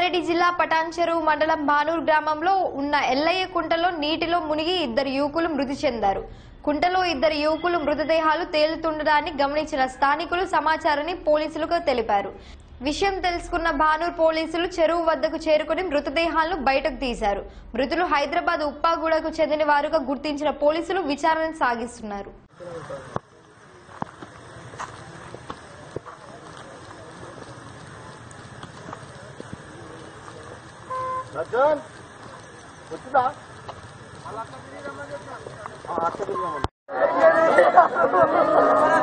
రంగారెడ్డి జిల్లా పటాన్చెరు మండలం బానూర్ గ్రామంలో ఉన్న ఎల్లయ్య కుంటలో నీటిలో మునిగి ఇద్దరు యువకులు మృతి చెందారు కుంటలో ఇద్దరు యువకులు మృతదేహాలు తేలుతుండడాన్ని గమనించిన స్థానికులు సమాచారాన్ని పోలీసులకు తెలిపారు విషయం తెలుసుకున్న బానూర్ పోలీసులు చెరువు వద్దకు చేరుకుని మృతదేహాలను బయటకు తీశారు మృతులు హైదరాబాద్ ఉప్పాగూడకు చెందిన వారుగా గుర్తించిన పోలీసులు విచారణ సాగిస్తున్నారు రజన్ వచ్చిందా అక్కడ